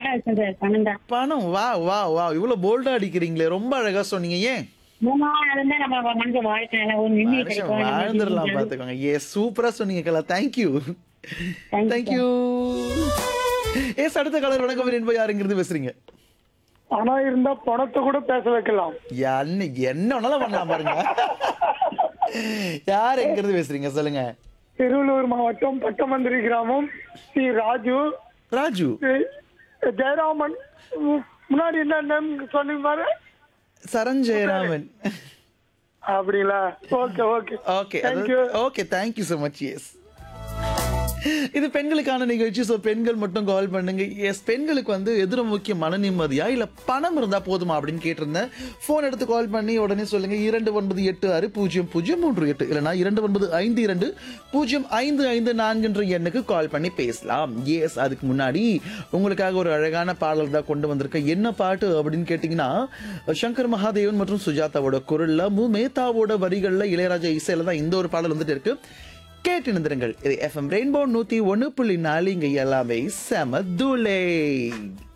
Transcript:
கரெக்டா இருக்கும் சார் பணம் தான் பணம் வா வா வா இவ்வளவு போல்டா அடிக்கிறீங்களே ரொம்ப அழகா சொன்னீங்க ஏன் மூணா இருந்தா நம்ம மனசு வாழ்க்கை நல்லா ஒரு நிம்மதி மனுஷன் கிடைக்கும் நம்ம வாழ்ந்துடலாம் ஜீவிக்கலாம். பாத்துக்கோங்க ஏ சூப்பரா சொன்னீங்க Kala thank you Thank you, thank you ஏஸ் அடுத்த கலர் வணக்கம் என்பது யாருங்கிறது பேசுறீங்க பணம் இருந்தா பணத்தை கூட பேச வைக்கலாம் என்ன என்ன வேணாலும் பண்ணலாம் பாருங்க யார் எங்கிறது பேசுறீங்க சொல்லுங்க திருவள்ளூர் மாவட்டம் பட்டமந்திரி கிராமம் ஸ்ரீ ராஜு ராஜு ஸ்ரீ ஜெயராமன் மு- முன்னாடி என்ன நேம் சொன்னீங்க பாரு சரஞ்சயராமன் அப்படிங்களா okay okay okay thank you okay thank you so much yes இது பெண்களுக்கான நிகழ்ச்சி ஸோ பெண்கள் மட்டும் கால் பண்ணுங்க எஸ் பெண்களுக்கு வந்து எதிர முக்கிய மன நிம்மதியா இல்ல பணம் இருந்தா போதுமா அப்படின்னு கேட்டிருந்தேன் ஃபோன் எடுத்து கால் பண்ணி உடனே சொல்லுங்க இரண்டு ஒன்பது எட்டு ஆறு பூஜ்ஜியம் பூஜ்ஜியம் மூன்று எட்டு இல்லைனா இரண்டு ஒன்பது ஐந்து இரண்டு பூஜ்ஜியம் ஐந்து ஐந்து நான்குன்ற எண்ணுக்கு கால் பண்ணி பேசலாம் எஸ் அதுக்கு முன்னாடி உங்களுக்காக ஒரு அழகான பாடல் தான் கொண்டு வந்திருக்கேன் என்ன பாட்டு அப்படின்னு கேட்டிங்கன்னா சங்கர் மகாதேவன் மற்றும் சுஜாதாவோட குரல்ல மு மேத்தாவோட வரிகள்ல இளையராஜா இசையில தான் இந்த ஒரு பாடல் வந்துட்டு இருக்கு கேட்டு நிந்திருங்கள் இது எஃப்எம் ரெயின்போ நூத்தி ஒன்னு புள்ளி நாலு இங்க எல்லாமே செம தூளே